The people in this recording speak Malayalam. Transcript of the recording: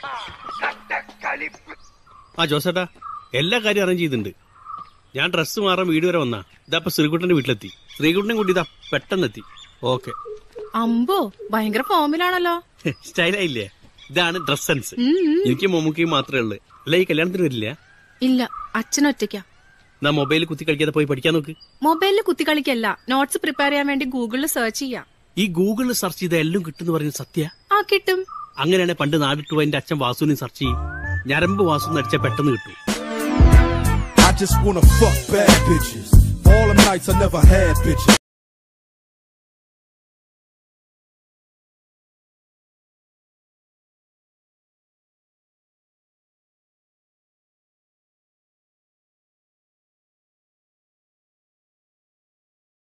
ആ ജോസേട്ടാ എല്ലാ കാര്യം അറേഞ്ച് ചെയ്തിട്ടുണ്ട് ഞാൻ ഡ്രസ്സ് മാറാൻ വീട് വരെ വന്നാ ഇതപ്പൊ ശ്രീകുട്ടന്റെ വീട്ടിലെത്തി ശ്രീകുട്ടനെ കൂട്ടി ഇതാ പെട്ടെന്ന് എത്തി ഓക്കെ അമ്പോ ഭയങ്കര ഫോമിലാണല്ലോ സ്റ്റൈലായില്ലേ ഇതാണ് ഡ്രസ് സെൻസ് ഉം, ഉം. എനിക്ക് മമ്മൂക്കിയും മാത്രമേ ഉള്ളു അല്ല ഈ കല്യാണത്തിന് വരില്ല ഇല്ല അച്ഛനൊറ്റയ്ക്കാ നാ മൊബൈലിൽ കുത്തി കളിക്കാതെ പോയി പഠിക്കാൻ നോക്ക് മൊബൈലിൽ കുത്തിക്കളിക്കല്ല നോട്ട്സ് പ്രിപ്പയർ ചെയ്യാൻ വേണ്ടി ഗൂഗിളിൽ സെർച്ച് ചെയ്യാം ഈ ഗൂഗിളിൽ സെർച്ച് ചെയ്ത എല്ലാം കിട്ടുന്ന പറയുന്നത് സത്യ ആ കിട്ടും അങ്ങനെയാണെങ്കിൽ പണ്ട് നാടിട്ടു എന്റെ അച്ഛൻ വാസുവിനെ സെർച്ച് ചെയ്യും ഞരമ്പ് വാസു അടിച്ചാൽ പെട്ടെന്ന് കിട്ടും I just wanna fuck bad bitches. All them nights I never had bitches.